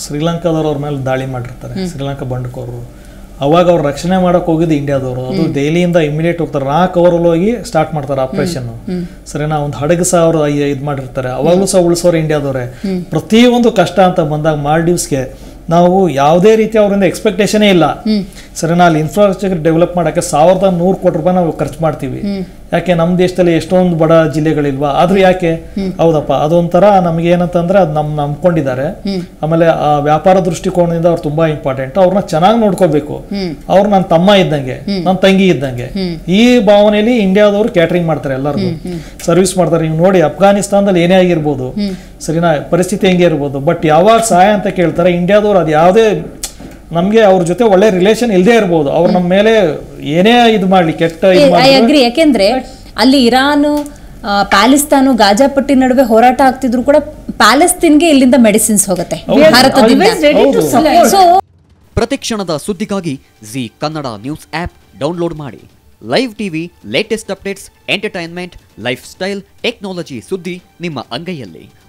ಶ್ರೀಲಂಕಾದವ್ರು ಅವ್ರ ಮೇಲೆ ದಾಳಿ ಮಾಡಿರ್ತಾರೆ ಶ್ರೀಲಂಕಾ ಬಂಡಕೋರು ಅವಾಗ ಅವ್ರು ರಕ್ಷಣೆ ಮಾಡಕ್ ಹೋಗಿದ್ದು ಇಂಡಿಯಾದವರು ಅದು ದೆಹಲಿಯಿಂದ ಇಮಿಡಿಯೇಟ್ ಹೋಗ್ತಾರೆ ರಾಕ್ ಅವರಲ್ಲಿ ಹೋಗಿ ಸ್ಟಾರ್ಟ್ ಮಾಡ್ತಾರೆ ಆಪರೇಷನ್ ಸರಿನಾ ಒಂದು ಹಡಗು ಸಹ ಅವರು ಇದು ಮಾಡಿರ್ತಾರೆ ಅವಾಗಲೂ ಸಹ ಉಳಿಸೋರು ಇಂಡಿಯಾದವ್ರೆ ಪ್ರತಿಯೊಂದು ಕಷ್ಟ ಅಂತ ಬಂದಾಗ ಮಾಲ್ಡೀವ್ಸ್ಗೆ ನಾವು ಯಾವುದೇ ರೀತಿ ಅವರಿಂದ ಎಕ್ಸ್ಪೆಕ್ಟೇಷನೇ ಇಲ್ಲ ಸರಿನಾ ಅಲ್ಲಿ ಇನ್ಫ್ರಾಸ್ಟ್ರಕ್ಚರ್ ಡೆವಲಪ್ ಮಾಡಕ್ಕೆ ಸಾವಿರದ ನೂರು ಕೋಟಿ ರೂಪಾಯಿ ನಾವು ಖರ್ಚು ಮಾಡ್ತೀವಿ ಯಾಕೆ ನಮ್ಮ ದೇಶದಲ್ಲಿ ಎಷ್ಟೊಂದು ಬಡ ಜಿಲ್ಲೆಗಳಿಲ್ವಾ ಆದ್ರೂ ಯಾಕೆ ಹೌದಪ್ಪ ಅದೊಂಥರ ನಮ್ಗೆ ಏನಂತಂದ್ರೆ ಅದು ನಮ್ ನಂಬ್ಕೊಂಡಿದ್ದಾರೆ ಆಮೇಲೆ ಆ ವ್ಯಾಪಾರ ದೃಷ್ಟಿಕೋನದಿಂದ ಅವ್ರು ತುಂಬಾ ಇಂಪಾರ್ಟೆಂಟ್ ಅವ್ರನ್ನ ಚೆನ್ನಾಗಿ ನೋಡ್ಕೋಬೇಕು ಅವ್ರು ನನ್ನ ತಮ್ಮ ಇದ್ದಂಗೆ ನನ್ನ ತಂಗಿ ಇದ್ದಂಗೆ ಈ ಭಾವನೆಯಲ್ಲಿ ಇಂಡಿಯಾದವರು ಕ್ಯಾಟರಿಂಗ್ ಮಾಡ್ತಾರೆ ಎಲ್ಲರಿಗೂ ಸರ್ವಿಸ್ ಮಾಡ್ತಾರೆ ನೀವು ನೋಡಿ ಅಫ್ಘಾನಿಸ್ತಾನದಲ್ಲಿ ಏನೇ ಆಗಿರ್ಬೋದು ಸರಿನಾ ಪರಿಸ್ಥಿತಿ ಹೆಂಗೆ ಇರ್ಬೋದು ಬಟ್ ಯಾವಾಗ ಸಹಾಯ ಅಂತ ಕೇಳ್ತಾರೆ ಇಂಡಿಯಾದವ್ರು ಅದು ಯಾವುದೇ ನಮ್ಗೆ ಅವ್ರ ಜೊತೆ ಒಳ್ಳೆ ರಿಲೇಷನ್ ಇಲ್ಲದೆ ಇರ್ಬೋದು ಅವ್ರು ನಮ್ಮ ಮೇಲೆ ಏನೇ ಇದು ಮಾಡ್ಲಿ ಕೆಟ್ಟ ಇದು ಐ ಅಗ್ರಿ ಯಾಕೆಂದ್ರೆ ಅಲ್ಲಿ ಇರಾನ್ ಆ, ಪ್ಯಾಲೆಸ್ತಾನು ಗಾಜಾಪಟ್ಟಿ ನಡುವೆ ಹೋರಾಟ ಆಗ್ತಿದ್ರು ಕೂಡ ಪ್ಯಾಲೆಸ್ತೀನ್ಗೆ ಇಲ್ಲಿಂದ ಮೆಡಿಸಿನ್ಸ್ ಹೋಗುತ್ತೆ ಭಾರತದಿಂದ ಸೊ ಪ್ರತಿಕ್ಷಣದ ಸುದ್ದಿಗಾಗಿ Zee Kannada news app download ಮಾಡಿ live TV latest updates entertainment lifestyle technology ಸುದ್ದಿ ನಿಮ್ಮ ಅಂಗೈಯಲ್ಲಿ